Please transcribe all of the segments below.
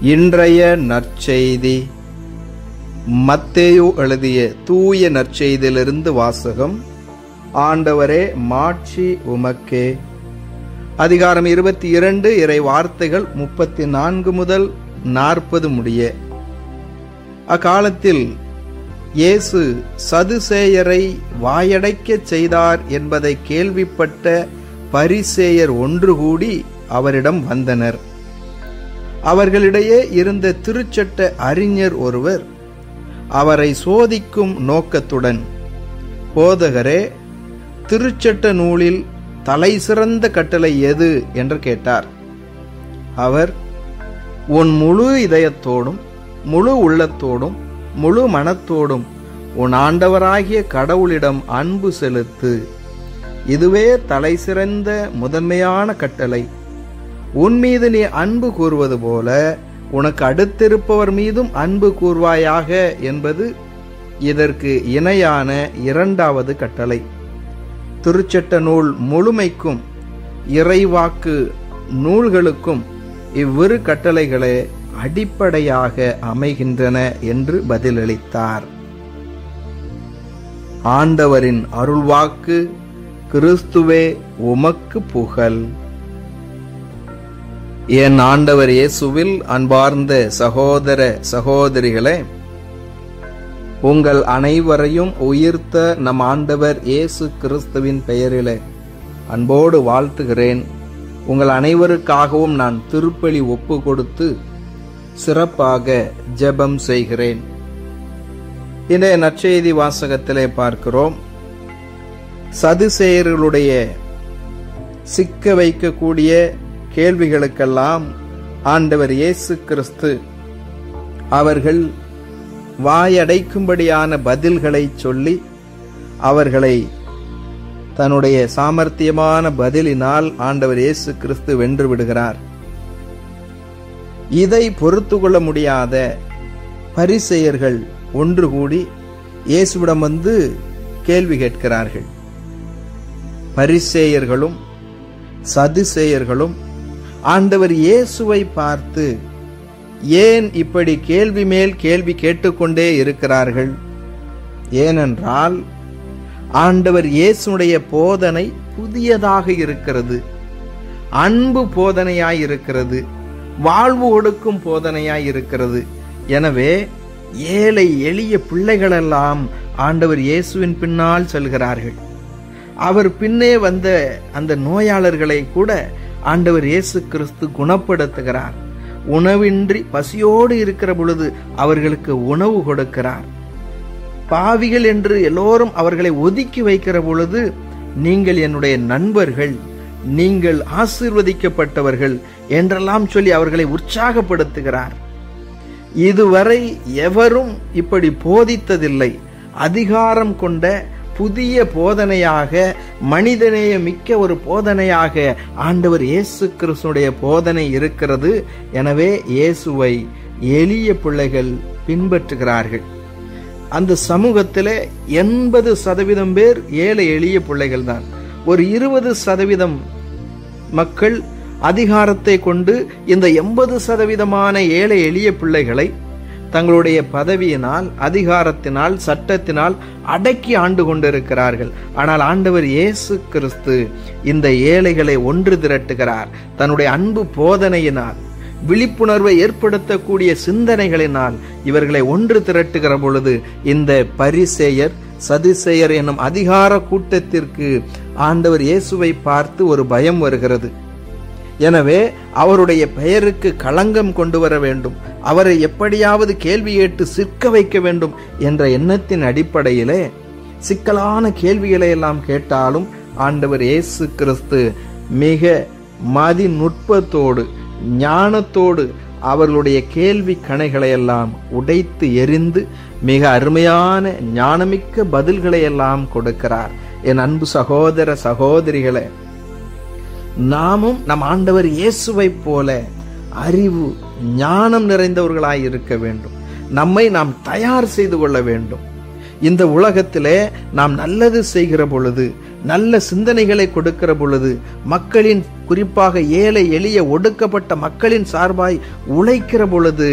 இன்றைய நற்செய்தி மத்தேயு எழுதிய தூய நற்செய்தியிலிருந்து வாசகம் ஆண்டவரே மாட்சி உமக்கே அதிகாரம் இருபத்தி இரண்டு இறை வார்த்தைகள் முப்பத்தி நான்கு முதல் நாற்பது முடிய அக்காலத்தில் இயேசு சதுசேயரை வாயடைக்கச் செய்தார் என்பதை கேள்விப்பட்ட பரிசேயர் ஒன்று கூடி அவரிடம் வந்தனர் அவர்களிடையே இருந்த திருச்சட்ட அறிஞர் ஒருவர் அவரை சோதிக்கும் நோக்கத்துடன் போதகரே திருச்சட்ட நூலில் தலை சிறந்த கட்டளை எது என்று கேட்டார் அவர் உன் முழு இதயத்தோடும் முழு உள்ளத்தோடும் முழு மனத்தோடும் உன் ஆண்டவராகிய கடவுளிடம் அன்பு செலுத்து இதுவே தலை சிறந்த முதன்மையான கட்டளை உன் மீது நீ அன்பு கூறுவது போல உனக்கு அடுத்திருப்பவர் மீதும் அன்பு கூர்வாயாக என்பது இதற்கு இணையான இரண்டாவது கட்டளை திருச்சட்ட நூல் முழுமைக்கும் இறைவாக்கு நூல்களுக்கும் இவ்விரு கட்டளைகளே அடிப்படையாக அமைகின்றன என்று பதிலளித்தார் ஆண்டவரின் அருள்வாக்கு கிறிஸ்துவே உமக்கு புகழ் என் ஆண்டவர் இயேசுவில் அன்பார்ந்த சகோதர சகோதரிகளே உங்கள் அனைவரையும் உயிர்த்த நம் ஆண்டவர் இயேசு கிறிஸ்துவின் பெயரிலே அன்போடு வாழ்த்துகிறேன் உங்கள் அனைவருக்காகவும் நான் திருப்பலி ஒப்பு கொடுத்து சிறப்பாக ஜெபம் செய்கிறேன் இன்றைய நற்செய்தி வாசகத்திலே பார்க்கிறோம் சதுசேயர்களுடைய சிக்க வைக்கக்கூடிய கேள்விகளுக்கெல்லாம் ஆண்டவர் இயேசு கிறிஸ்து அவர்கள் வாயடைக்கும்படியான பதில்களை சொல்லி அவர்களை தன்னுடைய சாமர்த்தியமான பதிலினால் ஆண்டவர் இயேசு கிறிஸ்து வென்று விடுகிறார் இதை பொறுத்து கொள்ள முடியாத பரிசெயர்கள் ஒன்று கூடி இயேசுவிடம் வந்து கேள்வி கேட்கிறார்கள் பரிசேயர்களும் சதுசேயர்களும் ஆண்டவர் இயேசுவை பார்த்து ஏன் இப்படி கேள்வி மேல் கேள்வி கேட்டுக்கொண்டே இருக்கிறார்கள் ஏனென்றால் ஆண்டவர் இயேசுடைய போதனை புதியதாக இருக்கிறது அன்பு போதனையாய் இருக்கிறது வாழ்வு ஒடுக்கும் போதனையாய் இருக்கிறது எனவே ஏழை எளிய பிள்ளைகளெல்லாம் ஆண்டவர் இயேசுவின் பின்னால் செல்கிறார்கள் அவர் பின்னே வந்த அந்த நோயாளர்களை கூட ஆண்டவர் இயேசு கிறிஸ்து குணப்படுத்துகிறார் உணவின்றி பசியோடு இருக்கிற பொழுது அவர்களுக்கு உணவு கொடுக்கிறார் பாவிகள் என்று எல்லோரும் அவர்களை ஒதுக்கி வைக்கிற பொழுது நீங்கள் என்னுடைய நண்பர்கள் நீங்கள் ஆசீர்வதிக்கப்பட்டவர்கள் என்றெல்லாம் சொல்லி அவர்களை உற்சாகப்படுத்துகிறார் இதுவரை எவரும் இப்படி போதித்ததில்லை அதிகாரம் கொண்ட புதிய போதனையாக மனிதநேய மிக்க ஒரு போதனையாக ஆண்டவர் இயேசு கிறிஸ்துடைய போதனை இருக்கிறது எனவே இயேசுவை எளிய பிள்ளைகள் பின்பற்றுகிறார்கள் அந்த சமூகத்தில் எண்பது சதவீதம் பேர் ஏழை எளிய பிள்ளைகள் தான் ஒரு இருபது சதவீதம் மக்கள் அதிகாரத்தை கொண்டு இந்த எண்பது சதவீதமான ஏழை எளிய பிள்ளைகளை தங்களுடைய பதவியினால் அதிகாரத்தினால் சட்டத்தினால் அடக்கி ஆண்டு கொண்டிருக்கிறார்கள் ஆனால் ஆண்டவர் இயேசு கிறிஸ்து இந்த ஏழைகளை ஒன்று திரட்டுகிறார் தன்னுடைய அன்பு போதனையினால் விழிப்புணர்வை ஏற்படுத்தக்கூடிய சிந்தனைகளினால் இவர்களை ஒன்று திரட்டுகிற பொழுது இந்த பரிசேயர் சதிசேயர் என்னும் அதிகார கூட்டத்திற்கு ஆண்டவர் இயேசுவை பார்த்து ஒரு பயம் வருகிறது எனவே அவருடைய பெயருக்கு களங்கம் கொண்டு வர வேண்டும் அவரை எப்படியாவது கேள்வி கேட்டு சிக்க வைக்க வேண்டும் என்ற எண்ணத்தின் அடிப்படையிலே சிக்கலான கேள்விகளை எல்லாம் கேட்டாலும் ஆண்டவர் இயேசு கிறிஸ்து மிக மதி நுட்பத்தோடு ஞானத்தோடு அவர்களுடைய கேள்வி கணைகளை எல்லாம் உடைத்து எரிந்து மிக அருமையான ஞானமிக்க பதில்களை எல்லாம் கொடுக்கிறார் என் அன்பு சகோதர சகோதரிகளே நாமும் நம் ஆண்டவர் இயேசுவை போல அறிவு ஞானம் நிறைந்தவர்களாய் இருக்க வேண்டும் நம்மை நாம் தயார் செய்து கொள்ள வேண்டும் இந்த உலகத்திலே நாம் நல்லது செய்கிற பொழுது நல்ல சிந்தனைகளை கொடுக்கிற பொழுது மக்களின் குறிப்பாக ஏழை எளிய ஒடுக்கப்பட்ட மக்களின் சார்பாய் உழைக்கிற பொழுது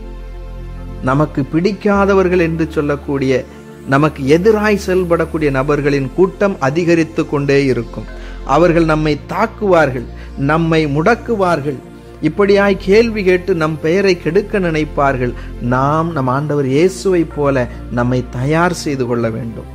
நமக்கு பிடிக்காதவர்கள் என்று சொல்லக்கூடிய நமக்கு எதிராய் செயல்படக்கூடிய நபர்களின் கூட்டம் அதிகரித்து கொண்டே இருக்கும் அவர்கள் நம்மை தாக்குவார்கள் நம்மை முடக்குவார்கள் இப்படியாய் கேள்வி கேட்டு நம் பெயரை கெடுக்க நினைப்பார்கள் நாம் நம் ஆண்டவர் இயேசுவை போல நம்மை தயார் செய்து கொள்ள வேண்டும்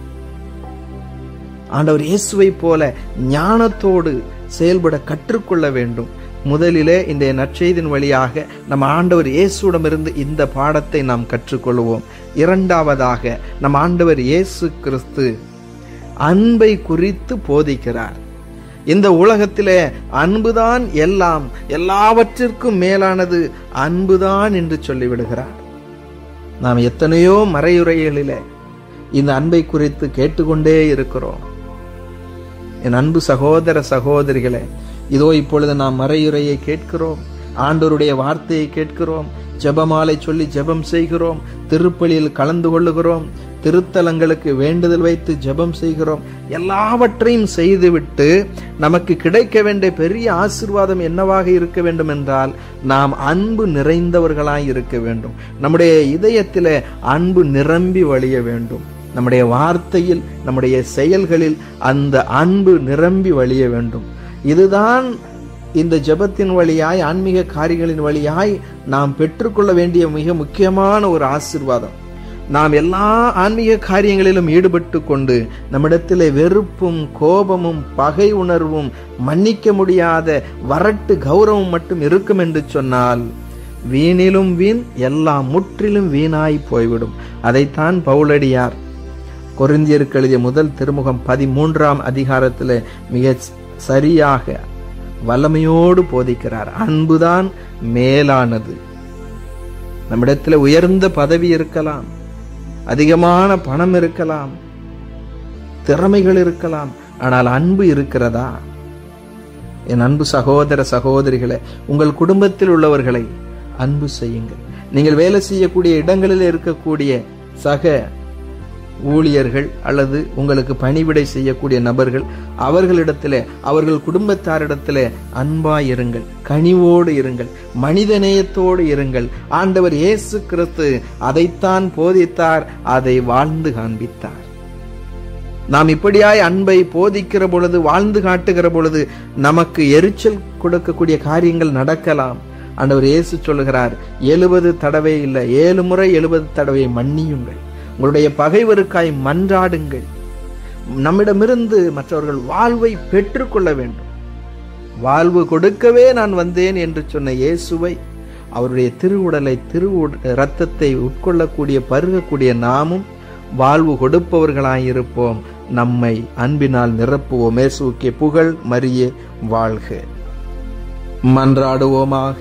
ஆண்டவர் இயேசுவை போல ஞானத்தோடு செயல்பட கற்றுக்கொள்ள வேண்டும் முதலிலே இந்த நற்செய்தின் வழியாக நம் ஆண்டவர் இயேசுடமிருந்து இந்த பாடத்தை நாம் கற்றுக்கொள்வோம் இரண்டாவதாக நம் ஆண்டவர் இயேசு கிறிஸ்து அன்பை குறித்து போதிக்கிறார் இந்த உலகத்திலே அன்புதான் எல்லாம் எல்லாவற்றிற்கும் மேலானது அன்புதான் என்று சொல்லிவிடுகிறார் நாம் எத்தனையோ மறையுறைகளிலே இந்த அன்பை குறித்து கேட்டுக்கொண்டே இருக்கிறோம் என் அன்பு சகோதர சகோதரிகளே இதோ இப்பொழுது நாம் மறையுறையை கேட்கிறோம் ஆண்டோருடைய வார்த்தையை கேட்கிறோம் ஜெபமாலை சொல்லி ஜெபம் செய்கிறோம் திருப்பலியில் கலந்து கொள்ளுகிறோம் திருத்தலங்களுக்கு வேண்டுதல் வைத்து ஜெபம் செய்கிறோம் எல்லாவற்றையும் செய்துவிட்டு நமக்கு கிடைக்க வேண்டிய பெரிய ஆசிர்வாதம் என்னவாக இருக்க வேண்டும் என்றால் நாம் அன்பு நிறைந்தவர்களாய் இருக்க வேண்டும் நம்முடைய இதயத்திலே அன்பு நிரம்பி வழிய வேண்டும் நம்முடைய வார்த்தையில் நம்முடைய செயல்களில் அந்த அன்பு நிரம்பி வழிய வேண்டும் இதுதான் இந்த ஜெபத்தின் வழியாய் ஆன்மீக காரியங்களின் வழியாய் நாம் பெற்றுக்கொள்ள வேண்டிய மிக முக்கியமான ஒரு ஆசிர்வாதம் நாம் எல்லா ஆன்மீக காரியங்களிலும் ஈடுபட்டு கொண்டு நம்மிடத்திலே வெறுப்பும் கோபமும் பகை உணர்வும் மன்னிக்க முடியாத வரட்டு கௌரவம் மட்டும் இருக்கும் என்று சொன்னால் வீணிலும் வீண் எல்லாம் முற்றிலும் வீணாய் போய்விடும் அதைத்தான் பவுலடியார் கொரிந்தியருக்கு எழுதிய முதல் திருமுகம் பதிமூன்றாம் அதிகாரத்தில் மிக சரியாக வல்லமையோடு போதிக்கிறார் அன்புதான் மேலானது நம்மிடத்தில் உயர்ந்த பதவி இருக்கலாம் அதிகமான பணம் இருக்கலாம் திறமைகள் இருக்கலாம் ஆனால் அன்பு இருக்கிறதா என் அன்பு சகோதர சகோதரிகளை உங்கள் குடும்பத்தில் உள்ளவர்களை அன்பு செய்யுங்கள் நீங்கள் வேலை செய்யக்கூடிய இடங்களில் இருக்கக்கூடிய சக ஊழியர்கள் அல்லது உங்களுக்கு பணிவிடை செய்யக்கூடிய நபர்கள் அவர்களிடத்திலே அவர்கள் குடும்பத்தாரிடத்திலே அன்பாய் இருங்கள் கனிவோடு இருங்கள் மனிதநேயத்தோடு இருங்கள் ஆண்டவர் இயேசு கிறிஸ்து அதைத்தான் போதித்தார் அதை வாழ்ந்து காண்பித்தார் நாம் இப்படியாய் அன்பை போதிக்கிற பொழுது வாழ்ந்து காட்டுகிற பொழுது நமக்கு எரிச்சல் கொடுக்கக்கூடிய காரியங்கள் நடக்கலாம் ஆண்டவர் இயேசு சொல்லுகிறார் எழுபது தடவை இல்லை ஏழு முறை எழுபது தடவை மன்னியுங்கள் உங்களுடைய பகைவருக்காய் மன்றாடுங்கள் நம்மிடமிருந்து மற்றவர்கள் வாழ்வை பெற்றுக்கொள்ள வேண்டும் வாழ்வு கொடுக்கவே நான் வந்தேன் என்று சொன்ன இயேசுவை அவருடைய திருவுடலை திரு இரத்தத்தை உட்கொள்ளக்கூடிய பருகக்கூடிய நாமும் வாழ்வு கொடுப்பவர்களாயிருப்போம் நம்மை அன்பினால் நிரப்புவோம் இயேசுக்கே புகழ் மரியே வாழ்க மன்றாடுவோமாக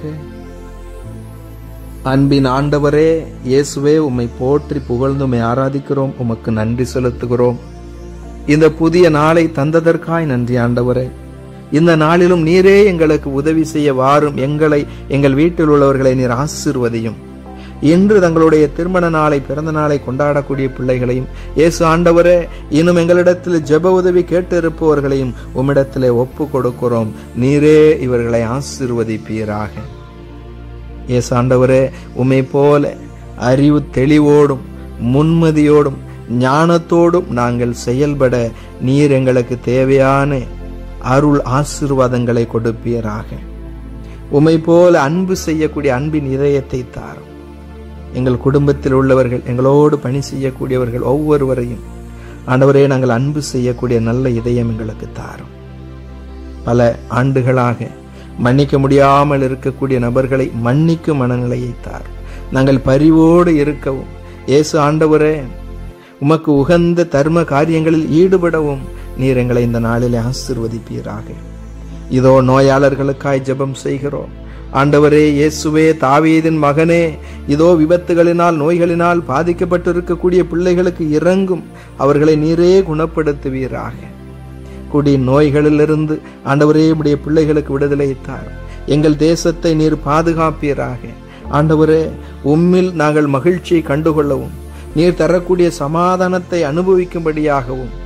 அன்பின் ஆண்டவரே இயேசுவே உம்மை போற்றி புகழ்ந்து உம்மை ஆராதிக்கிறோம் உமக்கு நன்றி செலுத்துகிறோம் இந்த புதிய நாளை தந்ததற்காய் நன்றி ஆண்டவரே இந்த நாளிலும் நீரே எங்களுக்கு உதவி செய்ய வாரும் எங்களை எங்கள் வீட்டில் உள்ளவர்களை நீர் ஆசிர்வதியும் இன்று தங்களுடைய திருமண நாளை பிறந்த நாளை கொண்டாடக்கூடிய பிள்ளைகளையும் இயேசு ஆண்டவரே இன்னும் எங்களிடத்தில் ஜெப உதவி கேட்டு இருப்பவர்களையும் உம்மிடத்திலே ஒப்பு கொடுக்கிறோம் நீரே இவர்களை ஆசிர்வதிப்பீராக இயேசு ஆண்டவரே உம்மை போல அறிவு தெளிவோடும் முன்மதியோடும் ஞானத்தோடும் நாங்கள் செயல்பட நீர் எங்களுக்கு தேவையான அருள் ஆசிர்வாதங்களை கொடுப்பீராக உம்மை போல அன்பு செய்யக்கூடிய அன்பின் இதயத்தை தாரும் எங்கள் குடும்பத்தில் உள்ளவர்கள் எங்களோடு பணி செய்யக்கூடியவர்கள் ஒவ்வொருவரையும் ஆண்டவரே நாங்கள் அன்பு செய்யக்கூடிய நல்ல இதயம் எங்களுக்கு தாரும் பல ஆண்டுகளாக மன்னிக்க முடியாமல் இருக்கக்கூடிய நபர்களை மன்னிக்கும் மனநிலையை தார் நாங்கள் பரிவோடு இருக்கவும் இயேசு ஆண்டவரே உமக்கு உகந்த தர்ம காரியங்களில் ஈடுபடவும் நீர் எங்களை இந்த நாளிலே ஆசிர்வதிப்பீராக இதோ நோயாளர்களுக்காய் ஜெபம் செய்கிறோம் ஆண்டவரே இயேசுவே தாவீதின் மகனே இதோ விபத்துகளினால் நோய்களினால் பாதிக்கப்பட்டு இருக்கக்கூடிய பிள்ளைகளுக்கு இறங்கும் அவர்களை நீரே குணப்படுத்துவீராக குடி நோய்களிலிருந்து ஆண்டவரே உடைய பிள்ளைகளுக்கு விடுதலை தார் எங்கள் தேசத்தை நீர் பாதுகாப்பீராக ஆண்டவரே உம்மில் நாங்கள் மகிழ்ச்சியை கண்டுகொள்ளவும் நீர் தரக்கூடிய சமாதானத்தை அனுபவிக்கும்படியாகவும்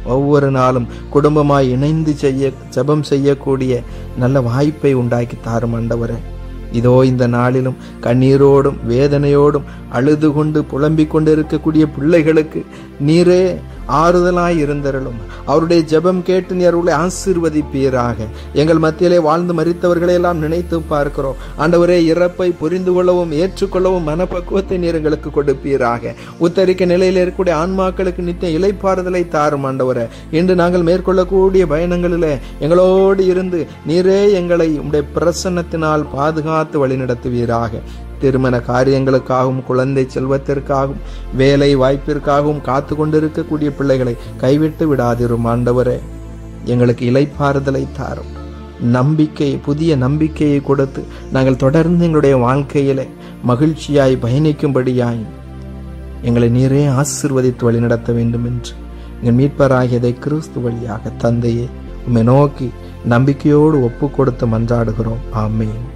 ஒவ்வொரு நாளும் குடும்பமாய் இணைந்து செய்ய ஜெபம் செய்யக்கூடிய நல்ல வாய்ப்பை உண்டாக்கி தாரும் ஆண்டவரே இதோ இந்த நாளிலும் கண்ணீரோடும் வேதனையோடும் அழுது கொண்டு புலம்பிக் கொண்டு இருக்கக்கூடிய பிள்ளைகளுக்கு நீரே ஆறுதலாய் இருந்தருளும் அவருடைய ஜெபம் கேட்டு நீர் அவர்களை ஆசீர்வதிப்பீராக எங்கள் மத்தியிலே வாழ்ந்து மறித்தவர்களை எல்லாம் நினைத்து பார்க்கிறோம் ஆண்டவரே இறப்பை புரிந்து கொள்ளவும் ஏற்றுக்கொள்ளவும் மனப்பக்குவத்தை நீர் எங்களுக்கு கொடுப்பீராக உத்தரிக்க நிலையில் இருக்கக்கூடிய ஆன்மாக்களுக்கு நித்திய இலைப்பாறுதலை தாரும் ஆண்டவரே இன்று நாங்கள் மேற்கொள்ளக்கூடிய பயணங்களிலே எங்களோடு இருந்து நீரே எங்களை உடைய பிரசன்னத்தினால் பாதுகாத்து வழிநடத்துவீராக திருமண காரியங்களுக்காகவும் குழந்தை செல்வத்திற்காகவும் வேலை வாய்ப்பிற்காகவும் காத்து கொண்டிருக்கக்கூடிய பிள்ளைகளை கைவிட்டு விடாதிரும் ஆண்டவரே எங்களுக்கு இலைப்பாறுதலை தாரும் நம்பிக்கை புதிய நம்பிக்கையை கொடுத்து நாங்கள் தொடர்ந்து எங்களுடைய வாழ்க்கையிலே மகிழ்ச்சியாய் பயணிக்கும்படியாய் எங்களை நீரே ஆசிர்வதித்து வழிநடத்த வேண்டும் என்று எங்கள் மீட்பராகியதை கிறிஸ்து வழியாக தந்தையே உம்மை நோக்கி நம்பிக்கையோடு ஒப்பு கொடுத்து மன்றாடுகிறோம் ஆமேன்